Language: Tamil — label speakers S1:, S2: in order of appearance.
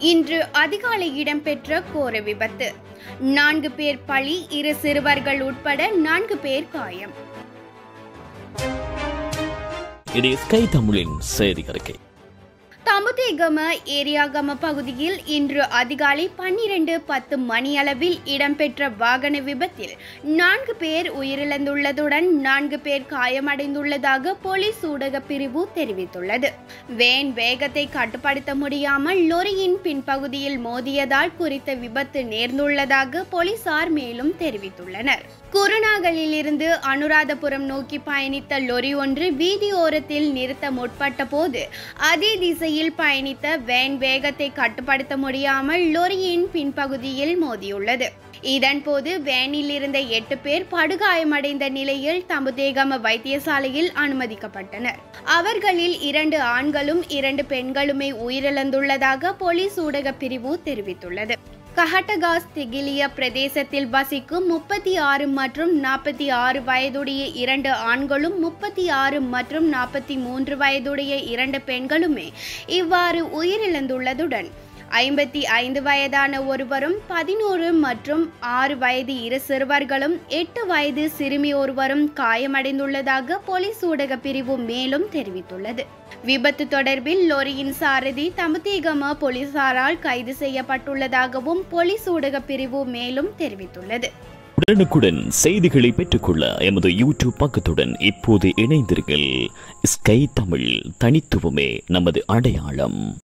S1: இன்று அதிகாலை இடம்பெற்ற கோர விபத்து நான்கு பேர் பலி இரு சிறுவர்கள் உட்பட நான்கு பேர் காயம்
S2: இது ஸ்கை தமிழின் செய்தி அறிக்கை
S1: தமுதேகம ஏரியாகம பகுதியில் இன்று அதிகாலை பன்னிரண்டு பத்து மணியளவில் இடம்பெற்ற வாகன விபத்தில் நான்கு பேர் உயிரிழந்துள்ளதுடன் நான்கு பேர் காயமடைந்துள்ளதாக போலீஸ் ஊடக பிரிவு தெரிவித்துள்ளது வேன் வேகத்தை கட்டுப்படுத்த முடியாமல் லொரியின் பின்பகுதியில் மோதியதால் குறித்த விபத்து நேர்ந்துள்ளதாக போலீசார் மேலும் தெரிவித்துள்ளனர் குருநாகலிலிருந்து அனுராதபுரம் நோக்கி பயணித்த லொரி ஒன்று வீதியோரத்தில் நிறுத்த முற்பட்ட போது அதே திசையில் பயணித்த வேன் வேகத்தை கட்டுப்படுத்த முடியாமல் லொரியின் பின்பகுதியில் மோதியுள்ளது இதன்போது வேனில் இருந்த எட்டு பேர் படுகாயமடைந்த நிலையில் தம்புதேகம வைத்தியசாலையில் அனுமதிக்கப்பட்டனர் அவர்களில் இரண்டு ஆண்களும் இரண்டு பெண்களுமே உயிரிழந்துள்ளதாக போலீஸ் ஊடக பிரிவு தெரிவித்துள்ளது கஹட்டகாஸ் திகிலிய பிரதேசத்தில் வசிக்கும் முப்பத்தி ஆறு மற்றும் நாற்பத்தி ஆறு வயதுடைய இரண்டு ஆண்களும் முப்பத்தி ஆறு மற்றும் நாற்பத்தி மூன்று வயதுடைய இரண்டு பெண்களுமே இவ்வாறு உயிரிழந்துள்ளதுடன் ஐம்பத்தி ஐந்து வயதான ஒருவரும் பதினோரு மற்றும் ஆறு வயது இரு சிறுவர்களும் எட்டு வயது சிறுமி ஒருவரும் காயமடைந்துள்ளதாக போலீஸ் ஊடக பிரிவு மேலும் தெரிவித்துள்ளது விபத்து தொடர்பில் லொரியின் சாரதி தமுதேகம போலீசாரால் கைது செய்யப்பட்டுள்ளதாகவும் போலீஸ் ஊடக பிரிவு மேலும் தெரிவித்துள்ளது
S2: உடனுக்குடன் செய்திகளை பெற்றுக்கொள்ள எமது யூடியூப் பக்கத்துடன் இப்போது இணைந்தீர்கள் ஸ்கை தமிழ் தனித்துவமே நமது அடையாளம்